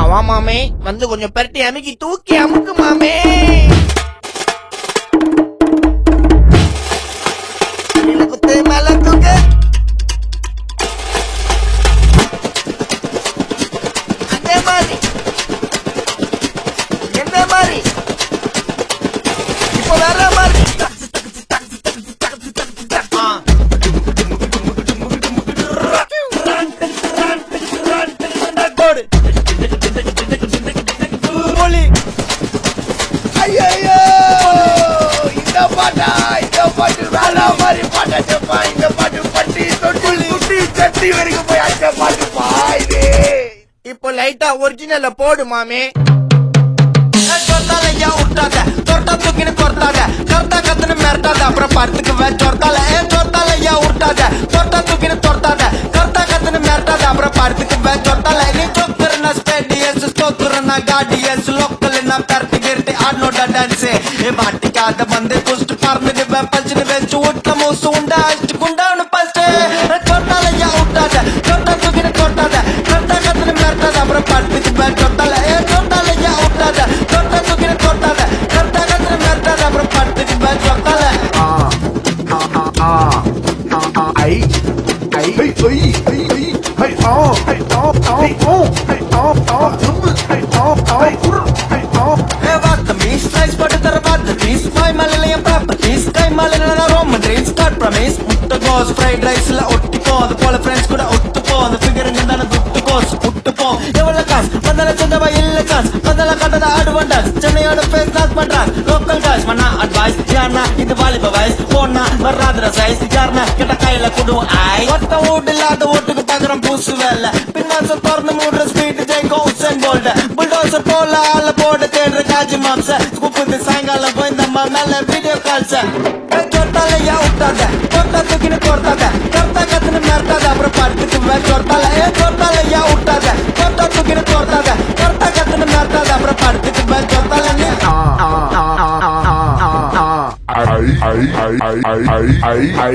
வா மாமே வந்து கொஞ்சம் பெரட்டி அமுக்கி தூக்கி அமுக்கு மாமே கீழே குத்து மேல தூக்கு அதே மாதிரி எந்த மாதிரி இப்போ வேற மாதிரி ஆ. போடு மொழி ஐயோ இந்த பாட்டா இந்த பாட்டு வேற மாதிரி பாட்டாச்சப்பா இந்த பாட்டு பட்டி தொட்டி குட்டி சட்டி வரைக்கும் போய் அச்ச பாட்டுப்பா இது இப்போ லைட்டா ஒரிஜினல்ல போடு மாமே சொர்த்தாலையா விட்டாத தொட்டா தூக்கின்னு கொர்த்தாத கர்த்தா கத்துன்னு மிரட்டாத அப்புறம் படத்துக்கு வே சொர்த்தால ஏ சொர்த்தாலையா விட்டாத தொட்டா தூக்கின்னு தொர்த்தாத கர்த்தா கத்துன்னு மிரட்டாத அப்புறம் படத்துக்கு வே சொர்த்தால நீ சொக்குறனா ஸ்டேடியஸ் ஸ்டோக்குறனா கார்டியஸ் லோக்கல் நான் பெரட்டி கிரட்டி ஆடனோட டான்ஸ் ஏ மாட்டிக்காத வந்து புஸ்ட் பறந்துட்டு வே பச்சுன்னு வச்சு விட்ட மூசு உண்டா அடிச்சு குண்டான்னு பஸ்ட் சொர்த்தாலையா விட்டாத தொட்டா தூக்கின்னு கொட்டாத கர்த்தா கத்துன்னு மிரட்டாத அப்புறம் படத்துக்கு வே சொர்த்தால ஏ சொர்த்தாலையா விட்டாத தொட்டா தூக்கின்னு கொட்டாத கர்த்தா கத்துன்னு மிரட்டாத அப்புறம் படத்துக்கு வே சொர்த்தால ஐ ஐ ஐ ஐ ஐ ஐ ஐ ஆ ஐ ஆ ஆ ஓ ஐ ஆ ஆ தும்பு ஐ ஆ ஆ குரு ஐ ஆ ஏ வாத்த மீஸ் ஸ்லைஸ் போட்டு தர வாத்த மீஸ் மை மலையிலையும் ப்ராப்பர்ட்டிஸ் கை மலையில ரோமன் ட்ரீம்ஸ் காட் ப்ரமீஸ் முட்டை கோஸ் ஃப்ரைட் ரைஸ்ல ஒட்டிக்கோ அது போல ஃப்ரெண்ட்ஸ் கூட ஒட்டுப்போ அந்த ஃபிகருங்க தானே துட்டு கோஸ் விட்டுப்போ எவ்வளவு காசு பந்தல சந்தவா இல்ல காசு பந்தல கட்டத அட்வான்டேஜ் சென்னையோட ஃபேஸ் நாஸ் பண்றான் லோக்கல் காஸ் மண்ணா அட்வைஸ் யாருனா இது வாலிப வயசு போனா வராதுற சைஸ் யாருனா கிட்ட கையில குடுவோம் ஐ ஒட்ட ஓட்டு இல்லாத ஓட்டுக்கு பாக்குறோம் பூசு வேலை பின்னாசம் திறந்து மூடுற ஸ்பீட் ஜெயிக்கும் உசன் போல்ட புல்டோசர் போல ஆள போட தேடுற காஜி மாம்ச குப்புது சாயங்காலம் போய் நம்ம மேல வீடியோ கால்ஸ சொத்தாலையா விட்டாத தொட்டா தூக்கின்னு கொர்த்தாத கர்த்தா கத்துன்னு மிரட்டாத அப்புறம் படுத்துக்கு வே சொத்தால ஏ சொத்தாலையா விட்டாத தொட்டா தூக்கின்னு கொர்த்தாத கர்த்தா கத்துன்னு மிரட்டாத அப்புறம் படுத்துக்கு வே சொத்தால நீ ஐ ஐ ஐ ஐ ஐ ஐ ஐ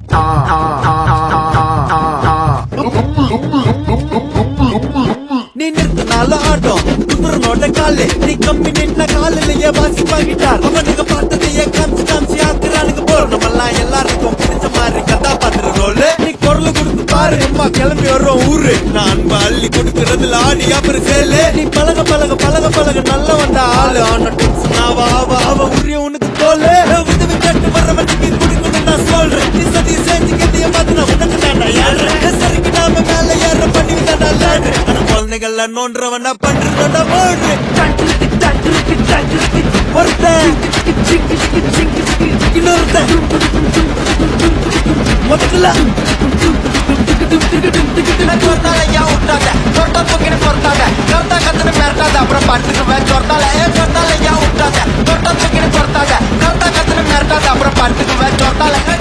நீ நிறுத்தினால ஆட்டம் குதிரனோட காலு நீ கம்மி நின்ன காலிலேயே வாசி வாங்கிட்டார் அவனுக்கு பார்த்ததையே காமிச்சு காமிச்சு ஆக்குறானுங்க போற நம்மெல்லாம் எல்லாருக்கும் பிடிச்ச மாதிரி கதாபாத்திர ரோல் நீ குரல் கொடுத்து பாரு அம்மா கிளம்பி வர்றோம் ஊரு நான் அன்பு அள்ளி கொடுக்கறதுல ஆடி அப்புறம் சேலு நீ பழக பழக பழக பழக நல்ல வந்த ஆளு ஆன டென்ஷன் ஆவ ஆவ ஆவ உரிய உனக்கு தோல் உதவி கேட்டு வர்றவனுக்கு குடிக்கணும் நான் சொல்றேன் நீ சதி செஞ்சு கட்டிய பார்த்து நான் உனக்கு தாண்டா ஏழ்றேன் சரிக்கு நாம மேல ஏற பண்ணி தாண்டா லேடு ஆனா குழந்தைகள்ல நோன்றவனா பண்றதோட போடு ஒருத்தன் இன்னொருத்தன் மொத்தத்துல சொர்த்தாலையா விட்டாத சொர்த்தா தூக்கின்னு பொறுத்தாத கர்த்தா கத்துன்னு மிரட்டாத அப்புறம் படுத்துக்கு வே சொர்த்தால ஏ சொர்த்தாலையா விட்டாத சொர்த்தா தூக்கின்னு பொறுத்தாத கர்த்தா கத்துன்னு மிரட்டாத அப்புறம் படுத்துக்கு வே சொர்த்தால